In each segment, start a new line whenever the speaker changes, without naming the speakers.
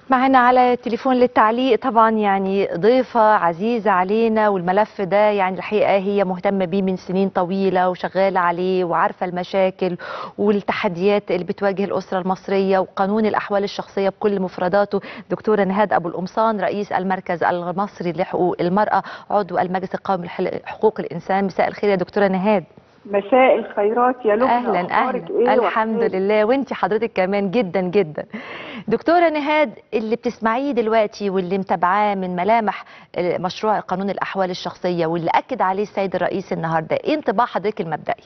معنا على التليفون للتعليق طبعا يعني ضيفة عزيزة علينا والملف ده يعني الحقيقة هي مهتمة بيه من سنين طويلة وشغالة عليه وعارفة المشاكل والتحديات اللي بتواجه الأسرة المصرية وقانون الأحوال الشخصية بكل مفرداته دكتورة نهاد أبو القمصان رئيس المركز المصري لحقوق المرأة عضو المجلس القومي لحقوق الإنسان مساء الخير يا دكتورة نهاد
مساء الخيرات يا لبنى
اهلا
أخبارك
اهلا
إيه
الحمد
وحشتك؟
لله وانت حضرتك كمان جدا جدا دكتوره نهاد اللي بتسمعيه دلوقتي واللي متابعاه من ملامح آه، مشروع قانون الاحوال الشخصيه واللي اكد عليه السيد الرئيس النهارده ايه انطباع حضرتك المبدئي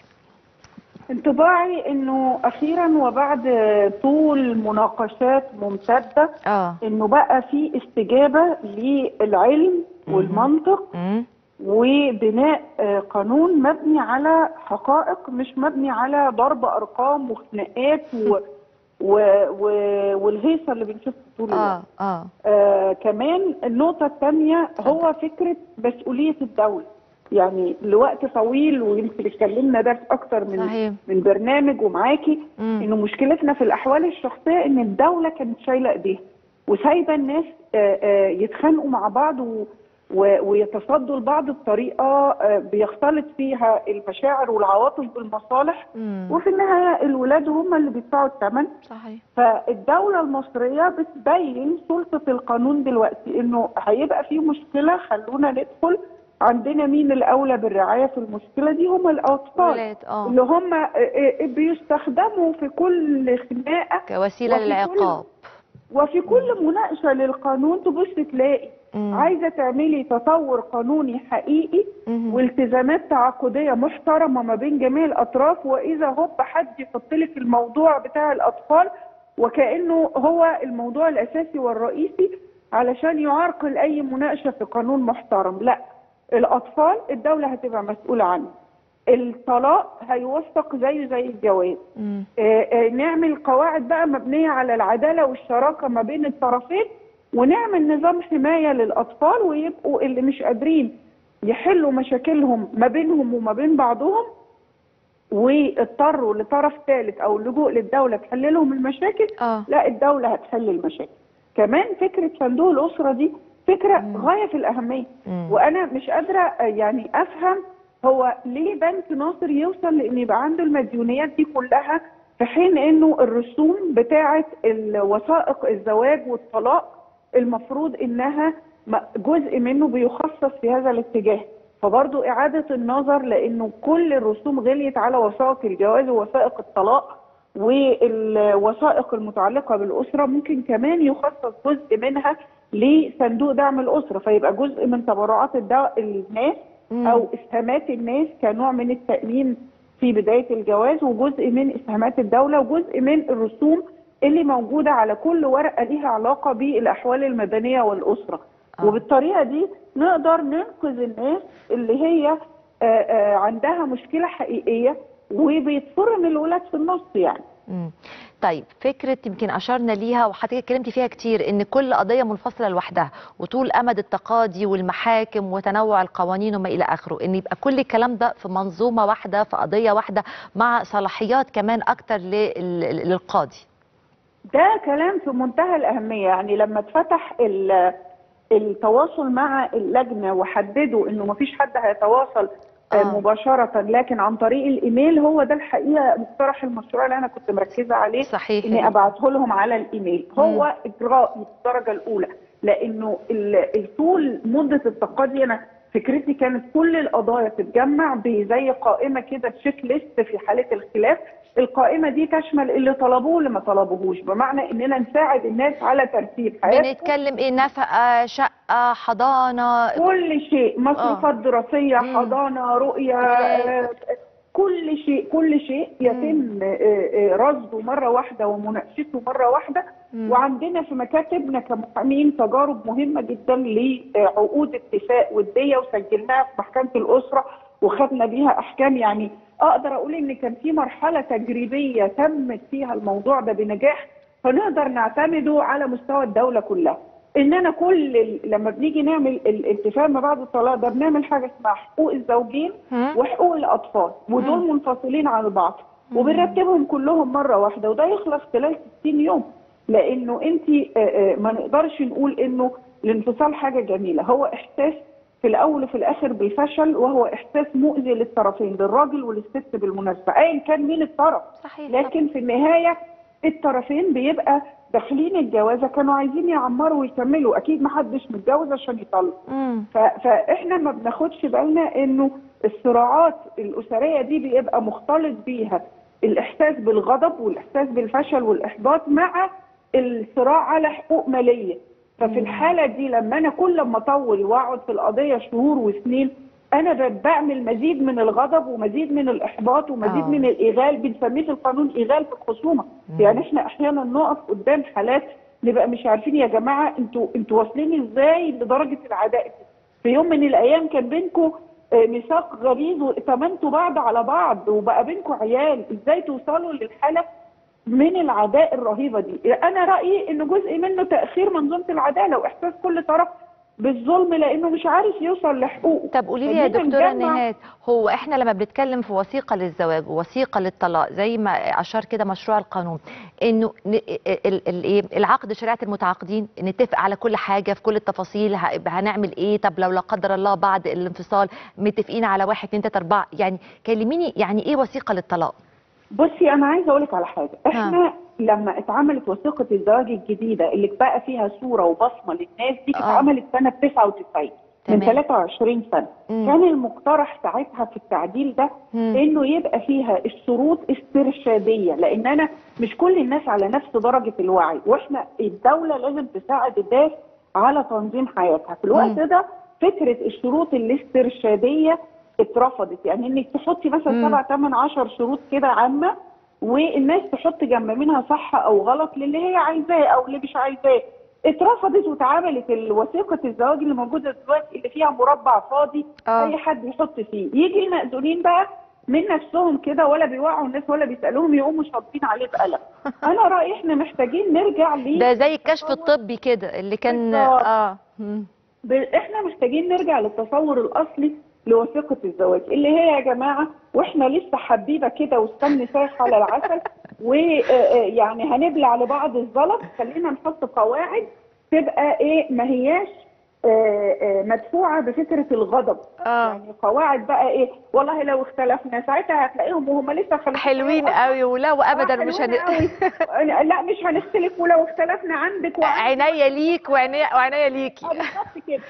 انطباعي انه اخيرا وبعد طول مناقشات ممتده
اه
انه بقى في استجابه للعلم والمنطق
امم
وبناء آه، قانون مبني على حقائق مش مبني على ضرب ارقام وخناقات و... و... و... والهيصه اللي بنشوفها طول الوقت
اه اه
آه كمان النقطة الثانية هو فكرة مسؤولية الدولة يعني لوقت طويل ويمكن اتكلمنا ده في أكتر من
صحيح
من برنامج ومعاكي
مم.
إنه مشكلتنا في الأحوال الشخصية إن الدولة كانت شايلة إيديها وسايبة الناس آه، آه، يتخانقوا مع بعض و و- ويتصدوا لبعض بطريقة آه، بيختلط فيها المشاعر والعواطف بالمصالح
مم.
وفي النهاية الولاد هم اللي بيدفعوا الثمن
صحيح
فالدولة المصرية بتبين سلطة القانون دلوقتي انه هيبقى في مشكلة خلونا ندخل عندنا مين الأولى بالرعاية في المشكلة دي هم الأطفال
ولاد اه
اللي هم آه، آه، بيستخدموا في كل خناقة
كوسيله
وفي كل-
للعقاب
وفي كل مناقشة للقانون تبص تلاقي
مم.
عايزة تعملي تطور قانوني حقيقي
مم.
والتزامات تعاقديه محترمه ما بين جميع الاطراف واذا هوب حد يحط لك الموضوع بتاع الاطفال وكانه هو الموضوع الاساسي والرئيسي علشان يعرقل اي مناقشه في قانون محترم لا الاطفال الدوله هتبقى مسؤوله عنه الطلاق هيوثق زيه زي الجواز
مم.
آه، آه، نعمل قواعد بقى مبنية على العدالة والشراكة ما بين الطرفين ونعمل نظام حماية للأطفال ويبقوا اللي مش قادرين يحلوا مشاكلهم ما بينهم وما بين بعضهم واضطروا لطرف ثالث أو اللجوء للدولة تحل لهم المشاكل
اه
لا الدولة هتحل المشاكل كمان فكرة صندوق الأسرة دي فكرة
مم.
غاية في الأهمية
مم.
وانا مش قادره آه، يعني افهم هو ليه بنك ناصر يوصل لان يبقى عنده المديونيات دي كلها في حين انه الرسوم بتاعه الوثائق الزواج والطلاق المفروض انها م- جزء منه بيخصص في هذا الاتجاه فبرضه اعاده النظر لانه كل الرسوم غليت على وثائق الجواز ووثائق الطلاق والوثائق المتعلقه بالاسره ممكن كمان يخصص جزء منها لصندوق دعم الاسره فيبقى جزء من تبرعات الدو... الناس
مم.
او اسهامات الناس كنوع من التامين في بدايه الجواز وجزء من اسهامات الدوله وجزء من الرسوم اللي موجوده على كل ورقه ليها علاقه بالاحوال المدنيه والاسره
آه.
وبالطريقه دي نقدر ننقذ الناس اللي هي آه، آه، عندها مشكله حقيقيه وبيتفرم الولاد في النص يعني
مم. طيب فكرة يمكن أشرنا ليها وحضرتك اتكلمتي فيها كتير إن كل قضية منفصلة لوحدها وطول أمد التقاضي والمحاكم وتنوع القوانين وما إلى آخره إن يبقى كل الكلام ده في منظومة واحدة في قضية واحدة مع صلاحيات كمان أكتر لل- للقاضي
ده كلام في منتهى الأهمية يعني لما اتفتح ال- التواصل مع اللجنة وحددوا انه مفيش حد هيتواصل آه.
آه.
مباشرة لكن عن طريق الايميل هو ده الحقيقة مقترح المشروع اللي انا كنت مركزة عليه
صحيح
اني ابعته لهم على الايميل هو اجراء من الدرجة الاولى لانه ال- طول مدة التقاضي انا فكرتي كانت كل القضايا تتجمع بزي قائمة كده تشيك ليست في حالة الخلاف القائمة دي تشمل اللي طلبوه واللي ما طلبوهوش بمعنى اننا نساعد الناس على ترتيب حياتهم
بنتكلم إيه نفقة شقة حضانة
كل شيء مصروفات دراسية
مم.
حضانة رؤية
ولاد.
آه، كل شيء كل شيء يتم آه، آه، رصده مرة واحدة ومناقشته مرة واحدة
مم.
وعندنا في مكاتبنا كمحامين تجارب مهمة جدا لعقود اتفاق ودية وسجلناها في محكمة الأسرة وخدنا بيها أحكام يعني أقدر أقول إن كان في مرحلة تجريبية تمت فيها الموضوع ده بنجاح فنقدر نعتمده على مستوى الدولة كلها اننا كل ال- لما بنيجي نعمل الاتفاق ما بعد الطلاق ده بنعمل حاجه اسمها حقوق الزوجين
هم؟
وحقوق الاطفال ودول منفصلين عن بعض وبنرتبهم كلهم مره واحده وده يخلص خلال 60 يوم لانه انت ما نقدرش نقول انه الانفصال حاجه جميله هو احساس في الاول وفي الاخر بالفشل وهو احساس مؤذي للطرفين للراجل وللست بالمناسبه ايا كان مين الطرف
صحيح
لكن في النهايه الطرفين بيبقى داخلين الجوازه كانوا عايزين يعمروا ويكملوا اكيد ما حدش متجوز عشان يطلق
مم.
ف- فاحنا ما بناخدش بالنا انه الصراعات الاسريه دي بيبقى مختلط بيها الاحساس بالغضب والاحساس بالفشل والاحباط مع الصراع على حقوق ماليه ففي الحاله دي لما انا كل ما اطول واقعد في القضيه شهور وسنين انا ب- بعمل مزيد من الغضب ومزيد من الاحباط ومزيد
آه.
من الايغال بنسميه في القانون ايغال في الخصومه
مم.
يعني احنا احيانا نقف قدام حالات نبقى مش عارفين يا جماعه انتوا انتوا واصلين ازاي لدرجه العداء دي في يوم من الايام كان بينكم ميثاق غليظ واتمنتوا بعض على بعض وبقى بينكم عيال ازاي توصلوا للحاله من العداء الرهيبه دي انا رايي انه جزء منه تاخير منظومه العداله واحساس كل طرف بالظلم لانه مش عارف يوصل لحقوقه
طب قولي لي يا
خلينا
دكتوره
نجمع-
نهاد هو احنا لما بنتكلم في وثيقه للزواج ووثيقه للطلاق زي ما اشار كده مشروع القانون انه ن- ال- ال- ايه العقد شريعه المتعاقدين نتفق على كل حاجه في كل التفاصيل ه- هنعمل ايه طب لو لا قدر الله بعد الانفصال متفقين على واحد اتنين تلاته اربعه يعني كلميني يعني ايه وثيقه للطلاق
بصي انا عايزه اقول لك على حاجه احنا لما اتعملت وثيقه الزواج الجديده اللي بقى فيها صوره وبصمه للناس دي
آه.
اتعملت سنه 99 من
تمام.
23 سنه
مم.
كان المقترح ساعتها في التعديل ده
مم.
انه يبقى فيها الشروط استرشاديه لان انا مش كل الناس على نفس درجه الوعي واحنا الدوله لازم تساعد الناس على تنظيم حياتها في الوقت
مم.
ده فكره الشروط الاسترشاديه اترفضت يعني انك تحطي مثلا
مم.
سبع ثمان عشر شروط كده عامه والناس تحط جنب منها صح او غلط للي هي عايزاه او اللي مش عايزاه اترفضت واتعملت الوثيقه الزواج اللي موجوده دلوقتي اللي فيها مربع فاضي
آه.
اي حد يحط فيه يجي المأذونين بقى من نفسهم كده ولا بيوعوا الناس ولا بيسالوهم يقوموا شاطين عليه بقلم انا رايي احنا محتاجين نرجع ل
ده زي الكشف الطبي كده اللي كان
بالظبط.
اه مم.
ب- احنا محتاجين نرجع للتصور الاصلي لوثيقه الزواج اللي هي يا جماعه واحنا لسه حبيبه كده والسمن سايح على العسل ويعني هنبلع لبعض الزلط خلينا نحط قواعد تبقى ايه ما هياش آه، آه، مدفوعه بفكره الغضب
اه
يعني قواعد بقى ايه والله لو اختلفنا ساعتها هتلاقيهم وهم لسه خلفين
حلوين قوي ولا وابدا مش هن...
هن... لا مش هنختلف ولو اختلفنا عندك وعندك
عينيا ليك وعينيا وعينيا ليكي
آه، بالظبط كده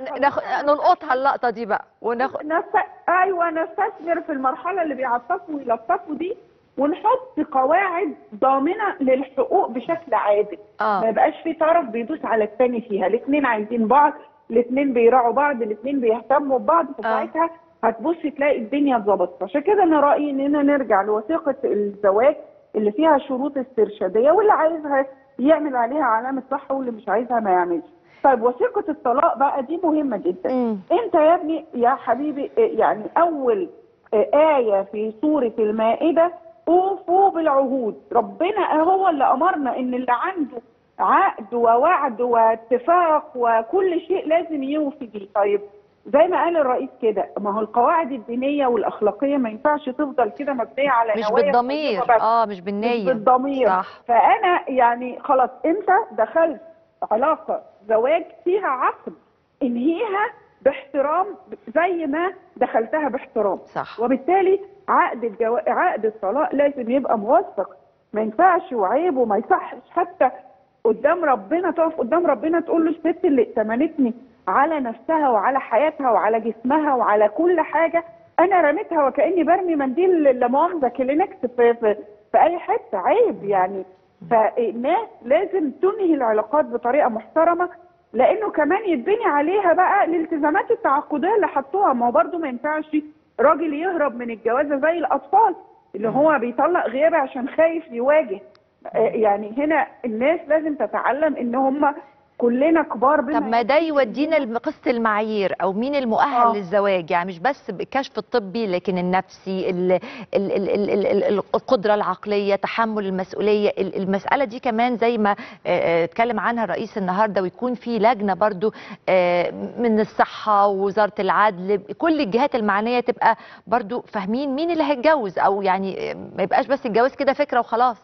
فنلقطها اللقطه دي بقى وناخد
نست... ايوه نستثمر في المرحله اللي بيعطفوا ويلطفوا دي ونحط قواعد ضامنه للحقوق بشكل عادل ما
اه
يبقاش في طرف بيدوس على الثاني فيها الاثنين عايزين بعض الاثنين بيراعوا بعض الاثنين بيهتموا ببعض فساعتها هتبصي تلاقي الدنيا اتظبطت عشان كده انا رايي اننا نرجع لوثيقه الزواج اللي فيها شروط استرشاديه واللي عايزها يعمل عليها علامه صح واللي مش عايزها ما يعملش طيب وثيقه الطلاق بقى دي مهمه جدا
مم.
انت يا ابني يا حبيبي اه، يعني اول اه، آية في سورة المائدة أوفوا بالعهود ربنا هو اللي أمرنا إن اللي عنده عقد ووعد واتفاق وكل شيء لازم يوفي بيه طيب زي ما قال الرئيس كده ما هو القواعد الدينية والأخلاقية ما ينفعش تفضل كده مبنية على
مش
نوايا
بالضمير
طيبة بس.
اه مش
مش
بالنية
بالضمير
صح
فانا يعني خلاص انت دخلت علاقه زواج فيها عقد انهيها باحترام زي ما دخلتها باحترام
صح
وبالتالي عقد الجو... عقد الطلاق لازم يبقى موثق ما ينفعش وعيب وما يصحش حتى قدام ربنا تقف قدام ربنا تقول له الست اللي ائتمنتني على نفسها وعلى حياتها وعلى جسمها وعلى كل حاجه انا رميتها وكاني برمي منديل لا مؤاخذه كلينكس في, في في اي حته عيب يعني فالناس لازم تنهي العلاقات بطريقه محترمه لانه كمان يتبني عليها بقى الالتزامات التعاقديه اللي حطوها ما هو برده ما ينفعش راجل يهرب من الجوازه زي الاطفال اللي هو بيطلق غيابه عشان خايف يواجه آه، يعني هنا الناس لازم تتعلم ان هم كلنا كبار بما
طب ما ده يودينا لقصه المعايير او مين المؤهل
آه.
للزواج يعني مش بس بالكشف الطبي لكن النفسي ال ال ال ال ال ال ال القدره العقليه تحمل المسؤوليه ال- المساله دي كمان زي ما آه، آه، اتكلم عنها الرئيس النهارده ويكون في لجنه برضو آه، من الصحه ووزاره العدل كل الجهات المعنيه تبقى برضو فاهمين مين اللي هيتجوز او يعني آه، ما يبقاش بس الجواز كده فكره وخلاص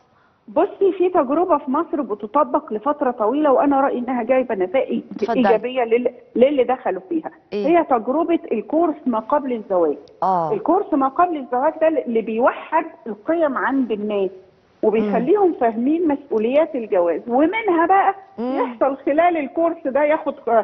بصي في تجربه في مصر بتطبق لفتره طويله وانا رايي انها جايبه نتائج
اتفضلي.
ايجابيه لل- للي دخلوا فيها
إيه؟
هي تجربه الكورس ما قبل الزواج
اه
الكورس ما قبل الزواج ده اللي بيوحد القيم عند الناس وبيخليهم فاهمين مسؤوليات الجواز ومنها بقى
مم.
يحصل خلال الكورس ده ياخد آه،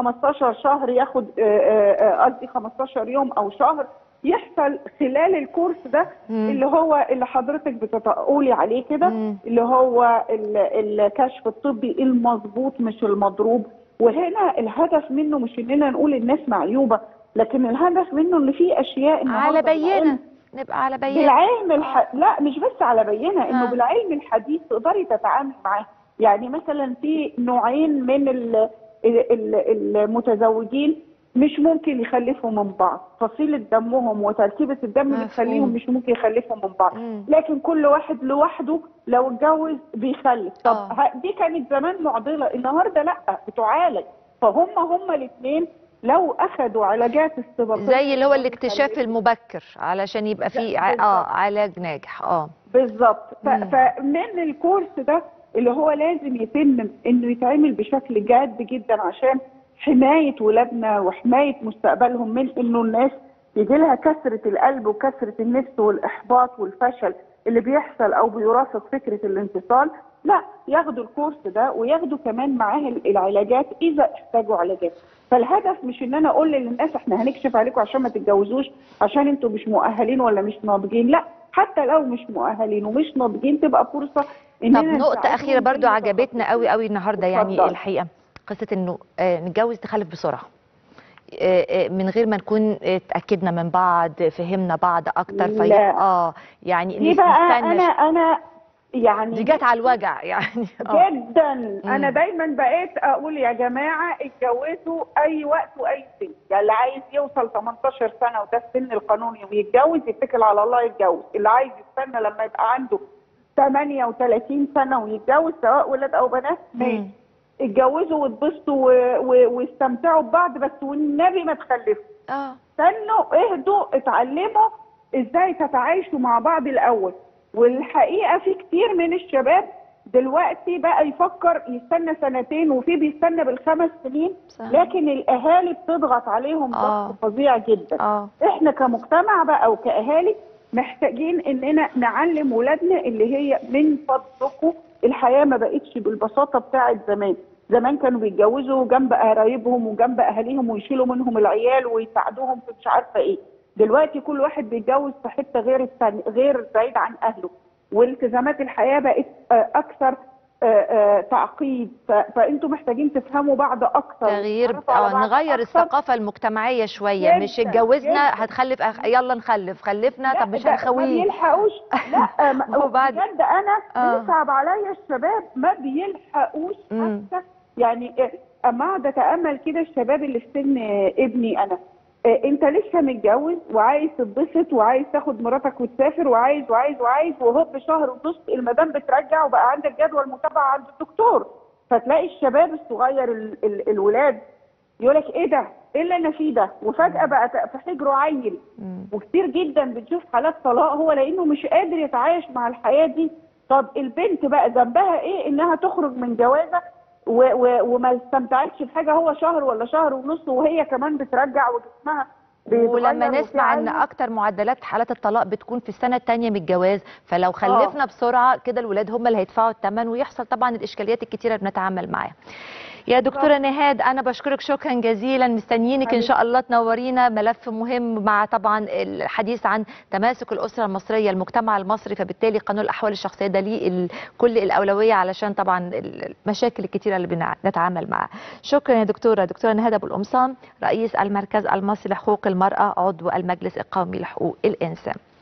15 شهر ياخد آه، آه، آه، قصدي 15 يوم او شهر يحصل خلال الكورس ده
مم.
اللي هو اللي حضرتك بتقولي عليه كده
مم.
اللي هو ال- الكشف الطبي المظبوط مش المضروب وهنا الهدف منه مش اننا نقول الناس معيوبه لكن الهدف منه ان في اشياء النهاردة
على بينه
بالعلم-
نبقى على بينه
بالعلم الح... لا مش بس على بينه انه
آه.
بالعلم الحديث تقدري تتعاملي معاه يعني مثلا في نوعين من ال... ال- ال- المتزوجين مش ممكن يخلفوا من بعض فصيلة دمهم وتركيبة الدم
مفهوم.
بتخليهم مش ممكن يخلفوا من بعض
مم.
لكن كل واحد لوحده لو اتجوز بيخلف طب
آه.
ه- دي كانت زمان معضلة النهاردة لا بتعالج فهم هم الاثنين لو اخذوا علاجات استباقية
زي اللي هو الاكتشاف
بيخلفوا.
المبكر علشان يبقى في ع-
بالظبط.
اه علاج ناجح اه
بالظبط ف-
مم.
فمن الكورس ده اللي هو لازم يتم انه يتعمل بشكل جاد جدا عشان حمايه ولادنا وحمايه مستقبلهم من انه الناس يجي لها كسره القلب وكسره النفس والاحباط والفشل اللي بيحصل او بيرافق فكره الانفصال لا ياخدوا الكورس ده وياخدوا كمان معاه العلاجات اذا احتاجوا علاجات فالهدف مش ان انا اقول للناس احنا هنكشف عليكم عشان ما تتجوزوش عشان انتوا مش مؤهلين ولا مش ناضجين لا حتى لو مش مؤهلين ومش ناضجين تبقى فرصه اننا
طب نقطة
نساعدهم
أخيرة برضو
في
عجبتنا قوي قوي النهاردة يعني
اتفضل.
الحقيقة قصة إنه آه، نتجوز تخلف بسرعة آه، آه، من غير ما نكون آه، اتأكدنا من بعض فهمنا بعض أكتر في
لا.
اه يعني
دي
نس-
بقى
نستنى
انا
شوية.
انا يعني
دي جت على الوجع يعني اه
جدا انا
مم.
دايما بقيت اقول يا جماعه اتجوزوا اي وقت واي سن يعني اللي عايز يوصل 18 سنه وده السن القانوني ويتجوز يتكل على الله يتجوز اللي عايز يستنى لما يبقى عنده 38 سنه ويتجوز سواء ولاد او بنات ماشي
مم.
اتجوزوا واتبسطوا و- و- واستمتعوا ببعض بس والنبي ما تخلفوا
اه
استنوا اهدوا اتعلموا ازاي تتعايشوا مع بعض الاول والحقيقه في كتير من الشباب دلوقتي بقى يفكر يستنى سنتين وفي بيستنى بالخمس سنين
صح.
لكن الاهالي بتضغط عليهم
آه.
ضغط فظيع جدا
اه
احنا كمجتمع بقى وكاهالي محتاجين اننا نعلم ولادنا اللي هي من فضلكم الحياه ما بقتش بالبساطه بتاعت زمان زمان كانوا بيتجوزوا جنب قرايبهم وجنب اهاليهم ويشيلوا منهم العيال ويساعدوهم في مش عارفه ايه دلوقتي كل واحد بيتجوز في حته غير الثاني غير بعيد عن اهله والتزامات الحياه بقت آه، اكثر آه، آه، تعقيد ف- فانتوا محتاجين تفهموا بعض اكثر
تغيير
وتتعرفوا على
اه
بعض
نغير
أكتر.
الثقافة المجتمعية شوية مش
جداً،
اتجوزنا
جداً.
هتخلف أخ... يلا نخلف خلفنا
لا،
طب مش
ده ما
هنخويه
بيلحقوش لا ما-
وبعد-
بجد انا
آه.
بيصعب عليا الشباب ما بيلحقوش
مم.
حتى يعني إيه، اما اقعد اتامل كده الشباب اللي في سن آه، ابني انا آه، انت لسه متجوز وعايز تتبسط وعايز تاخد مراتك وتسافر وعايز وعايز وعايز وهوب شهر ونص المدام بترجع وبقى عندك جدول متابعه عند الدكتور فتلاقي الشباب الصغير ال ال الولاد يقول لك ايه ده؟ ايه اللي انا فيه ده؟ وفجاه بقى في حجره عيل
مم.
وكتير جدا بنشوف حالات طلاق هو لانه مش قادر يتعايش مع الحياه دي طب البنت بقى ذنبها ايه انها تخرج من جوازه و و وما استمتعتش بحاجه هو شهر ولا شهر ونص وهي كمان بترجع وجسمها بيتغير
ولما
وفي
نسمع ان
عيل.
اكتر معدلات حالات الطلاق بتكون في السنه الثانيه من الجواز فلو خلفنا بسرعه كده الولاد هم اللي هيدفعوا الثمن ويحصل طبعا الاشكاليات الكتيره اللي بنتعامل معاها يا دكتوره نهاد انا بشكرك شكرا جزيلا مستنيينك ان شاء الله تنورينا ملف مهم مع طبعا الحديث عن تماسك الاسره المصريه المجتمع المصري فبالتالي قانون الاحوال الشخصيه ده ليه ال- كل الاولويه علشان طبعا المشاكل الكتيره اللي بنتعامل معاها شكرا يا دكتوره دكتوره نهاد ابو القمصان رئيس المركز المصري لحقوق المراه عضو المجلس القومي لحقوق الانسان